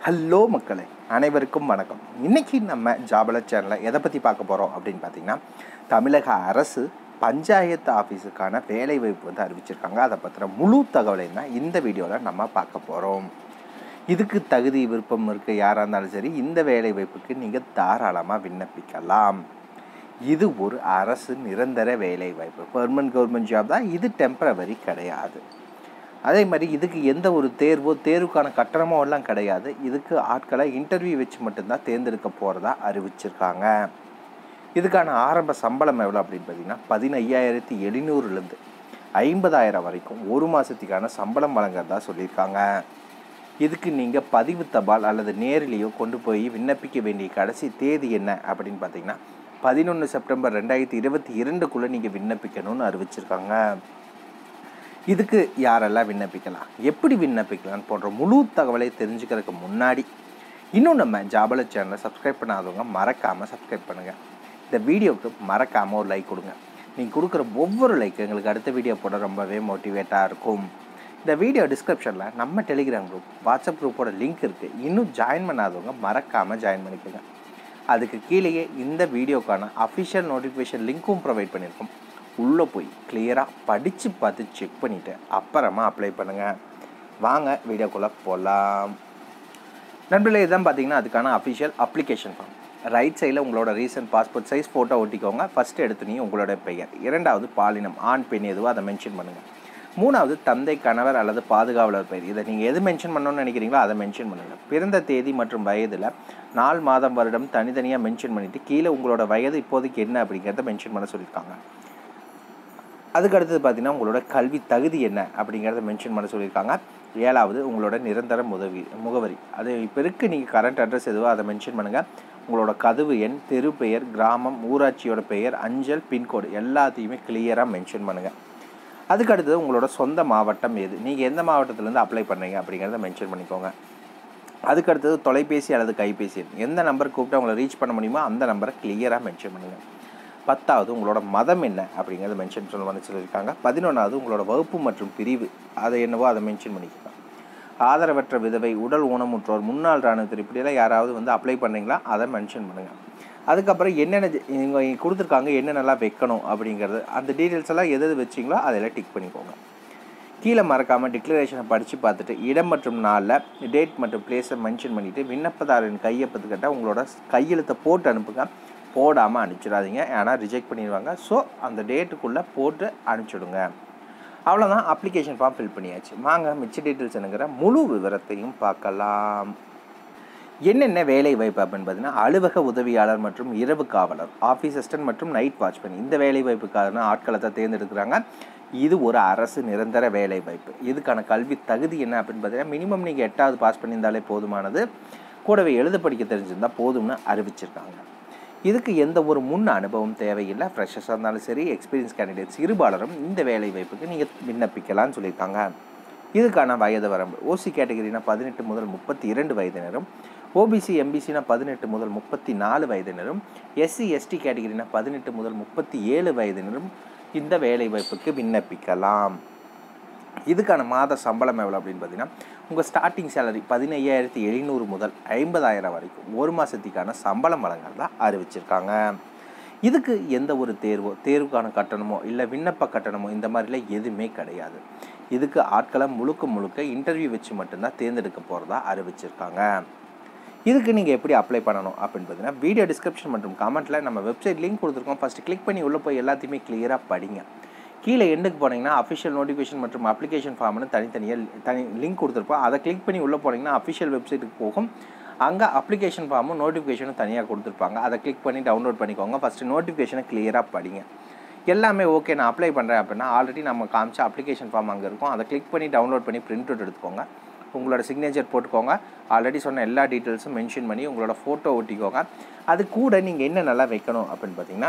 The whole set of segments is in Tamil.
ஹலோ மக்களே அனைவருக்கும் வணக்கம் இன்றைக்கி நம்ம ஜாபல சேனலில் எதை பற்றி பார்க்க போகிறோம் அப்படின்னு பார்த்தீங்கன்னா தமிழக அரசு பஞ்சாயத்து ஆஃபீஸுக்கான வேலைவாய்ப்பு வந்து அறிவிச்சிருக்காங்க அதை பற்றின முழு தகவலையும் தான் இந்த வீடியோவில் நம்ம பார்க்க போகிறோம் இதுக்கு தகுதி விருப்பம் இருக்க யாராக இருந்தாலும் சரி இந்த வேலைவாய்ப்புக்கு நீங்கள் தாராளமாக விண்ணப்பிக்கலாம் இது ஒரு அரசு நிரந்தர வேலைவாய்ப்பு பெர்மனன்ட் கவர்மெண்ட் ஜாப் தான் இது டெம்பரவரி கிடையாது அதே மாதிரி இதுக்கு எந்த ஒரு தேர்வோ தேர்வுக்கான கட்டணமோ எல்லாம் கிடையாது இதுக்கு ஆட்களை இன்டர்வியூ வச்சு மட்டும்தான் தேர்ந்தெடுக்க போகிறதா அறிவிச்சிருக்காங்க இதுக்கான ஆரம்ப சம்பளம் எவ்வளோ அப்படின்னு பார்த்தீங்கன்னா பதினையாயிரத்தி எழுநூறுலேருந்து ஐம்பதாயிரம் வரைக்கும் ஒரு மாதத்துக்கான சம்பளம் வழங்குறதா சொல்லியிருக்காங்க இதுக்கு நீங்கள் பதிவு தபால் அல்லது நேரிலேயோ கொண்டு போய் விண்ணப்பிக்க வேண்டிய கடைசி தேதி என்ன அப்படின்னு பார்த்தீங்கன்னா பதினொன்று செப்டம்பர் ரெண்டாயிரத்தி இருபத்தி இரண்டுக்குள்ளே நீங்கள் விண்ணப்பிக்கணும்னு அறிவிச்சிருக்காங்க இதுக்கு யாரெல்லாம் விண்ணப்பிக்கலாம் எப்படி விண்ணப்பிக்கலாம் போன்ற முழு தகவலை தெரிஞ்சுக்கிறதுக்கு முன்னாடி இன்னும் நம்ம ஜாபல சேனலை சப்ஸ்கிரைப் பண்ணாதவங்க மறக்காமல் சப்ஸ்கிரைப் பண்ணுங்கள் இந்த வீடியோவுக்கு மறக்காமல் ஒரு லைக் கொடுங்க நீங்கள் கொடுக்குற ஒவ்வொரு லைக் எங்களுக்கு அடுத்த வீடியோ போட ரொம்பவே மோட்டிவேட்டாக இருக்கும் இந்த வீடியோ டிஸ்கிரிப்ஷனில் நம்ம டெலிகிராம் குரூப் வாட்ஸ்அப் குரூப்போட லிங்க் இருக்குது இன்னும் ஜாயின் பண்ணாதவங்க மறக்காமல் ஜாயின் பண்ணிக்கோங்க அதுக்கு கீழேயே இந்த வீடியோக்கான அஃபிஷியல் நோட்டிஃபிகேஷன் லிங்க்கும் ப்ரொவைட் பண்ணியிருக்கோம் உள்ளே போய் கிளியராக படித்து பார்த்து செக் பண்ணிவிட்டு அப்புறமா அப்ளை பண்ணுங்கள் வாங்க வீடியோக்குள்ளே போகலாம் நண்பர்களே இதுதான் பார்த்தீங்கன்னா அதுக்கான அஃபிஷியல் அப்ளிகேஷன் ஃபார்ம் ரைட் சைடில் உங்களோட ரீசன்ட் பாஸ்போர்ட் சைஸ் ஃபோட்டோ ஒட்டிக்கோங்க ஃபஸ்ட்டு எடுத்துனீங்க உங்களோட பெயர் இரண்டாவது பாலினம் ஆண் பெண் எதுவோ அதை மென்ஷன் பண்ணுங்கள் மூணாவது தந்தை கணவர் அல்லது பாதுகாவலர் பெயர் இதை நீங்கள் எது மென்ஷன் பண்ணணும்னு நினைக்கிறீங்களோ அதை மென்ஷன் பண்ணுங்கள் பிறந்த தேதி மற்றும் வயதில் நாள் மாதம் வருடம் தனித்தனியாக மென்ஷன் பண்ணிவிட்டு கீழே உங்களோட வயது இப்போதைக்கு என்ன அப்படிங்கிறத மென்ஷன் பண்ண சொல்லியிருக்காங்க அதுக்கு அடுத்தது பார்த்தீங்கன்னா உங்களோட கல்வி தகுதி என்ன அப்படிங்கிறத மென்ஷன் பண்ண சொல்லியிருக்காங்க ஏழாவது உங்களோட நிரந்தர உதவி முகவரி அது இப்போ இருக்கு நீங்கள் கரண்ட் அட்ரஸ் எதுவோ அதை மென்ஷன் பண்ணுங்கள் உங்களோட கதவு எண் தெரு பெயர் கிராமம் ஊராட்சியோட பெயர் அஞ்சல் பின்கோடு எல்லாத்தையுமே கிளியராக மென்ஷன் பண்ணுங்கள் அதுக்கு அடுத்தது உங்களோட சொந்த மாவட்டம் எது நீங்கள் எந்த மாவட்டத்துலேருந்து அப்ளை பண்ணுறீங்க அப்படிங்கிறத மென்ஷன் பண்ணிக்கோங்க அதுக்கு அடுத்தது தொலைபேசி அல்லது கைபேசி எண் எந்த நம்பர் கூப்பிட்டு உங்களை ரீச் பண்ண முடியுமோ அந்த நம்பரை கிளியராக மென்ஷன் பண்ணுங்கள் பத்தாவது உங்களோட மதம் என்ன அப்படிங்கிறத மென்ஷன் சொல்ல பண்ண சொல்லியிருக்காங்க பதினொன்றாவது உங்களோட வகுப்பு மற்றும் பிரிவு அதை என்னவோ அதை மென்ஷன் பண்ணிக்கலாம் ஆதரவற்ற விதவை உடல் ஊனமுற்றோர் முன்னாள் இராணுவத்தில் இப்படியெல்லாம் யாராவது வந்து அப்ளை பண்ணுறீங்களா அதை மென்ஷன் பண்ணுங்கள் அதுக்கப்புறம் என்னென்ன இவங்க கொடுத்துருக்காங்க என்னென்னலாம் வைக்கணும் அப்படிங்கிறது அந்த டீட்டெயில்ஸ் எல்லாம் எது எது வச்சிங்களோ அதெல்லாம் டிக் பண்ணிக்கோங்க கீழே மறக்காமல் டிக்ளரேஷனை படித்து பார்த்துட்டு இடம் மற்றும் நாளில் டேட் மற்றும் பிளேஸை மென்ஷன் பண்ணிவிட்டு விண்ணப்பதாரரின் கையொப்பத்துக்கிட்ட உங்களோட கையெழுத்தை போட்டு அனுப்புங்க போடாமல் அனுப்பிச்சிடாதீங்க ஏன்னா ரிஜெக்ட் பண்ணிடுவாங்க ஸோ அந்த டேட்டுக்குள்ளே போட்டு அனுப்பிச்சிடுங்க அவ்வளோதான் அப்ளிகேஷன் ஃபார்ம் ஃபில் பண்ணியாச்சு வாங்க மிச்ச டீட்டெயில்ஸ் என்னங்கிற முழு விவரத்தையும் பார்க்கலாம் என்னென்ன வேலை வாய்ப்பு அப்படின்னு பார்த்தீங்கன்னா அலுவலக உதவியாளர் மற்றும் இரவு காவலர் ஆஃபீஸ் அசிஸ்டன்ட் மற்றும் நைட் வாட்ச்மேன் இந்த வேலை வாய்ப்புக்கான ஆட்களை தான் தேர்ந்தெடுக்கிறாங்க இது ஒரு அரசு நிரந்தர வேலை வாய்ப்பு இதுக்கான கல்வி தகுதி என்ன அப்படின்னு பார்த்தீங்கன்னா மினிமம் நீங்கள் எட்டாவது பாஸ் பண்ணியிருந்தாலே போதுமானது கூடவே எழுத படிக்க தெரிஞ்சிருந்தால் போதும்னு அறிவிச்சிருக்காங்க இதுக்கு எந்த ஒரு முன் அனுபவம் தேவையில்லை ஃப்ரெஷர்ஸாக இருந்தாலும் சரி எக்ஸ்பீரியன்ஸ் கேண்டிடேட்ஸ் இருபாலரும் இந்த வேலை வாய்ப்புக்கு நீங்கள் விண்ணப்பிக்கலாம்னு சொல்லியிருக்காங்க இதுக்கான வயது வரம்பு ஓசி கேட்டகரினா பதினெட்டு முதல் முப்பத்தி இரண்டு வயதினரும் ஓபிசி எம்பிசினா பதினெட்டு முதல் முப்பத்தி நாலு வயதினரும் எஸ்சி எஸ்டி கேட்டகரினா பதினெட்டு முதல் முப்பத்தி ஏழு வயதினரும் இந்த வேலை வாய்ப்புக்கு விண்ணப்பிக்கலாம் இதுக்கான மாத சம்பளம் எவ்வளோ அப்படின்னு பார்த்தீங்கன்னா உங்கள் ஸ்டார்டிங் சேலரி பதினையாயிரத்தி எழுநூறு முதல் ஐம்பதாயிரம் வரைக்கும் ஒரு மாதத்துக்கான சம்பளம் வழங்குறதா அறிவிச்சிருக்காங்க இதுக்கு எந்த ஒரு தேர்வோ தேர்வுக்கான கட்டணமோ இல்லை விண்ணப்ப கட்டணமோ இந்த மாதிரிலாம் எதுவுமே கிடையாது இதுக்கு ஆட்களை முழுக்க முழுக்க இன்டர்வியூ வச்சு மட்டும்தான் தேர்ந்தெடுக்க போகிறதா அறிவிச்சிருக்காங்க இதுக்கு நீங்கள் எப்படி அப்ளை பண்ணணும் அப்படின்னு பார்த்தீங்கன்னா வீடியோ டிஸ்கிரிப்ஷன் மற்றும் கமெண்ட்டில் நம்ம வெப்சைட் லிங்க் கொடுத்துருக்கோம் ஃபஸ்ட்டு கிளிக் பண்ணி உள்ளே போய் எல்லாத்தையுமே கிளியராக படிங்க கீழே எண்டுக்கு போனீங்கன்னா அஃபிஷியல் நோட்டிஃபிகேஷன் மற்றும் அப்ளிகேஷன் ஃபார்ம்னு தனித்தனியாக தனி லிங்க் கொடுத்துருப்போம் அதை கிளிக் பண்ணி உள்ளே போனீங்கன்னா அஃபிஷியல் வெப்சைட்டுக்கு போகும் அங்கே அப்ளிகேஷன் ஃபார்மும் நோட்டிஃபிகேஷனும் தனியாக கொடுத்துருப்பாங்க அதை கிளிக் பண்ணி டவுன்லோட் பண்ணிக்கோங்க ஃபஸ்ட்டு நோட்டிஃபிகேஷனை கிளியராக படிங்க எல்லாமே ஓகே நான் அப்ளை பண்ணுறேன் அப்படின்னா ஆல்ரெடி நம்ம காமிச்ச அப்ளிகேஷன் ஃபார்ம் அங்கே இருக்கும் அதை கிளிக் பண்ணி டவுன்லோட் பண்ணி பிரிண்ட் அவுட் எடுத்துக்கோங்க உங்களோட சிக்னேச்சர் போட்டுக்கோங்க ஆல்ரெடி சொன்ன எல்லா டீட்டெயில்ஸும் மென்ஷன் பண்ணி உங்களோட ஃபோட்டோ ஒட்டிக்கோங்க அது கூட நீங்கள் என்ன நல்லா வைக்கணும் அப்படின்னு பார்த்தீங்கன்னா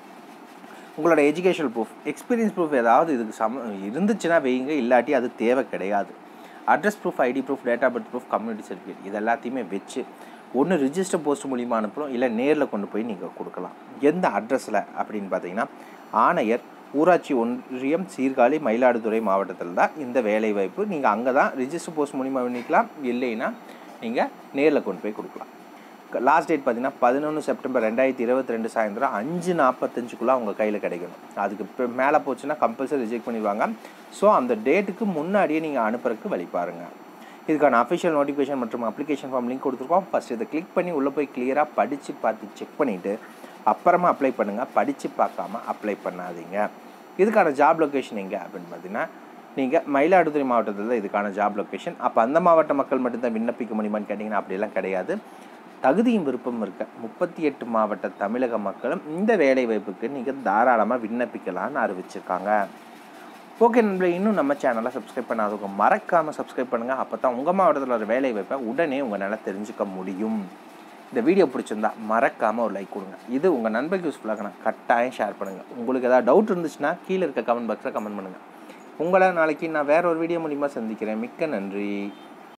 உங்களோட எஜுகேஷனல் ப்ரூஃப் எக்ஸ்பீரியன்ஸ் ப்ரூஃப் ஏதாவது இதுக்கு சம இருந்துச்சுன்னா வைங்க இல்லாட்டி அது தேவை கிடையாது address proof ID proof date of birth proof community certificate இது எல்லாத்தையுமே வச்சு ஒன்று ரிஜிஸ்டர் போஸ்ட் மூலிமா அனுப்புகிறோம் இல்லை நேரில் கொண்டு போய் நீங்கள் கொடுக்கலாம் எந்த அட்ரஸில் அப்படின்னு பார்த்தீங்கன்னா ஆணையர் ஊராட்சி ஒன்றியம் சீர்காழி மயிலாடுதுறை மாவட்டத்தில் தான் இந்த வேலைவாய்ப்பு நீங்கள் அங்கே தான் ரிஜிஸ்டர் போஸ்ட் மூலிமா பண்ணிக்கலாம் இல்லைன்னா நீங்கள் நேரில் கொண்டு போய் கொடுக்கலாம் லாஸ்ட் டேட் பார்த்தீங்கன்னா பதினொன்று செப்டம்பர் ரெண்டாயிரத்தி இருபத்தி ரெண்டு சாயந்தரம் அஞ்சு நாற்பத்தஞ்சுக்குள்ளே அவங்க கையில் கிடைக்கணும் அதுக்கு இப்போ மேலே போச்சுன்னா கம்பல்சரி ரிஜெக்ட் பண்ணிடுவாங்க ஸோ அந்த டேட்டுக்கு முன்னாடியே நீங்கள் அனுப்புறதுக்கு வழி பாருங்கள் இதுக்கான அஃபிஷியல் நோட்டிஃபிகேஷன் மற்றும் அப்ளிகேஷன் ஃபார்ம் லிங்க் கொடுத்துருக்கோம் ஃபஸ்ட் இதை கிளிக் பண்ணி உள்ளே போய் கிளியராக படித்து பார்த்து செக் பண்ணிவிட்டு அப்புறமா அப்ளை பண்ணுங்கள் படித்து பார்க்காம அப்ளை பண்ணாதீங்க இதுக்கான ஜாப் லொக்கேஷன் எங்கே அப்படின்னு பார்த்தீங்கன்னா நீங்கள் மயிலாடுதுறை மாவட்டத்தில் தான் இதுக்கான ஜாப் லொக்கேஷன் அப்போ அந்த மாவட்ட மக்கள் மட்டும்தான் விண்ணப்பிக்க முடியுமான்னு கேட்டிங்கன்னா அப்படியெல்லாம் கிடையாது தகுதியும் விருப்பம் இருக்க முப்பத்தி எட்டு மாவட்ட தமிழக மக்களும் இந்த வேலை வாய்ப்புக்கு நீங்கள் தாராளமாக விண்ணப்பிக்கலாம்னு அறிவிச்சிருக்காங்க ஓகே நண்பர்களே இன்னும் நம்ம சேனலை சப்ஸ்கிரைப் பண்ணாதவங்க மறக்காமல் சப்ஸ்கிரைப் பண்ணுங்கள் அப்போ தான் உங்கள் மாவட்டத்தில் ஒரு வேலை வாய்ப்பை உடனே உங்களால் தெரிஞ்சுக்க முடியும் இந்த வீடியோ பிடிச்சிருந்தா மறக்காமல் ஒரு லைக் கொடுங்க இது உங்கள் நண்பருக்கு யூஸ்ஃபுல்லாக நான் கட்டாயம் ஷேர் பண்ணுங்கள் உங்களுக்கு ஏதாவது டவுட் இருந்துச்சுன்னா கீழே இருக்க கமெண்ட் பாக்ஸில் கமெண்ட் பண்ணுங்கள் உங்களை நாளைக்கு நான் வேற ஒரு வீடியோ மூலிமா சந்திக்கிறேன் மிக்க நன்றி